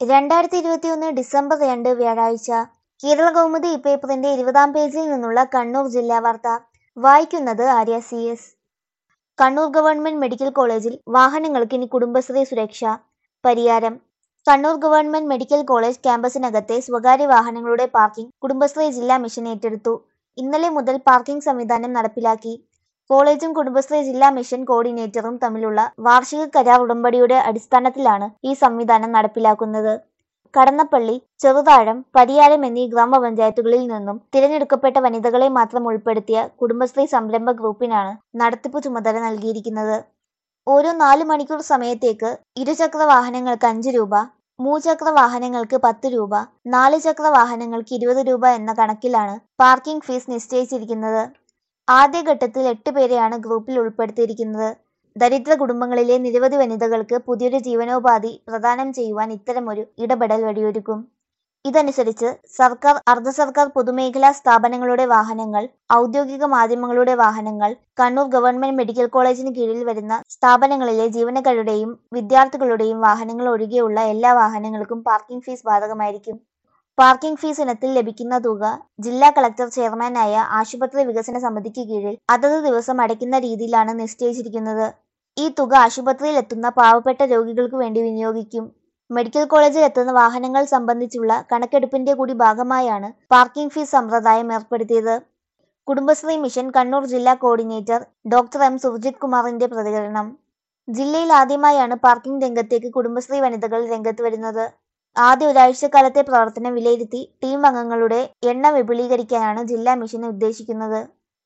രണ്ടായിരത്തി ഇരുപത്തിയൊന്ന് ഡിസംബർ രണ്ട് വ്യാഴാഴ്ച കേരള കൗമുദി പേപ്പറിന്റെ ഇരുപതാം പേജിൽ നിന്നുള്ള കണ്ണൂർ ജില്ലാ വാർത്ത വായിക്കുന്നത് Arya C S Kannur government medical കോളേജിൽ വാഹനങ്ങൾക്ക് ഇനി കുടുംബശ്രീ സുരക്ഷ Pariyaram Kannur government medical college ക്യാമ്പസിനകത്തെ സ്വകാര്യ വാഹനങ്ങളുടെ പാർക്കിംഗ് കുടുംബശ്രീ ജില്ലാ മിഷൻ ഏറ്റെടുത്തു ഇന്നലെ മുതൽ പാർക്കിംഗ് സംവിധാനം നടപ്പിലാക്കി കോളേജും കുടുംബശ്രീ ജില്ലാ മിഷൻ കോർഡിനേറ്ററും തമ്മിലുള്ള വാർഷിക കരാർ ഉടമ്പടിയുടെ അടിസ്ഥാനത്തിലാണ് ഈ സംവിധാനം നടപ്പിലാക്കുന്നത് കടന്നപ്പള്ളി ചെറുതാഴം പരിയാരം എന്നീ ഗ്രാമപഞ്ചായത്തുകളിൽ നിന്നും തിരഞ്ഞെടുക്കപ്പെട്ട വനിതകളെ മാത്രം ഉൾപ്പെടുത്തിയ കുടുംബശ്രീ സംരംഭ ഗ്രൂപ്പിനാണ് നടത്തിപ്പ് ചുമതല നൽകിയിരിക്കുന്നത് ഓരോ നാല് മണിക്കൂർ സമയത്തേക്ക് ഇരുചക്ര വാഹനങ്ങൾക്ക് അഞ്ച് രൂപ മൂചക്ര വാഹനങ്ങൾക്ക് പത്ത് രൂപ നാല് ചക്ര വാഹനങ്ങൾക്ക് ഇരുപത് രൂപ എന്ന കണക്കിലാണ് പാർക്കിംഗ് ഫീസ് നിശ്ചയിച്ചിരിക്കുന്നത് ആദ്യഘട്ടത്തിൽ എട്ട് പേരെയാണ് ഗ്രൂപ്പിൽ ഉൾപ്പെടുത്തിയിരിക്കുന്നത് ദരിദ്ര കുടുംബങ്ങളിലെ നിരവധി വനിതകൾക്ക് പുതിയൊരു ജീവനോപാധി പ്രദാനം ചെയ്യുവാൻ ഇത്തരമൊരു ഇടപെടൽ വഴിയൊരുക്കും ഇതനുസരിച്ച് സർക്കാർ അർദ്ധ സർക്കാർ പൊതുമേഖലാ സ്ഥാപനങ്ങളുടെ വാഹനങ്ങൾ ഔദ്യോഗിക മാധ്യമങ്ങളുടെ വാഹനങ്ങൾ കണ്ണൂർ ഗവൺമെന്റ് മെഡിക്കൽ കോളേജിന് കീഴിൽ വരുന്ന സ്ഥാപനങ്ങളിലെ ജീവനക്കാരുടെയും വിദ്യാർത്ഥികളുടെയും വാഹനങ്ങൾ ഒഴികെയുള്ള എല്ലാ വാഹനങ്ങൾക്കും പാർക്കിംഗ് ഫീസ് ബാധകമായിരിക്കും പാർക്കിംഗ് ഫീസ് ഇനത്തിൽ ലഭിക്കുന്ന തുക ജില്ലാ കളക്ടർ ചെയർമാനായ ആശുപത്രി വികസന സമിതിക്ക് കീഴിൽ അതത് ദിവസം അടയ്ക്കുന്ന രീതിയിലാണ് നിശ്ചയിച്ചിരിക്കുന്നത് ഈ തുക ആശുപത്രിയിൽ എത്തുന്ന പാവപ്പെട്ട രോഗികൾക്ക് വേണ്ടി വിനിയോഗിക്കും മെഡിക്കൽ കോളേജിൽ എത്തുന്ന വാഹനങ്ങൾ സംബന്ധിച്ചുള്ള കണക്കെടുപ്പിന്റെ കൂടി ഭാഗമായാണ് പാർക്കിംഗ് ഫീസ് സമ്പ്രദായം ഏർപ്പെടുത്തിയത് കുടുംബശ്രീ മിഷൻ കണ്ണൂർ ജില്ലാ കോർഡിനേറ്റർ ഡോക്ടർ എം സുർജിത് കുമാറിന്റെ പ്രതികരണം ജില്ലയിൽ ആദ്യമായാണ് പാർക്കിംഗ് രംഗത്തേക്ക് കുടുംബശ്രീ വനിതകൾ രംഗത്ത് വരുന്നത് ആദ്യ ഒരാഴ്ചക്കാലത്തെ പ്രവർത്തനം വിലയിരുത്തി ടീം അംഗങ്ങളുടെ എണ്ണം വിപുലീകരിക്കാനാണ് ജില്ലാ മിഷൻ ഉദ്ദേശിക്കുന്നത്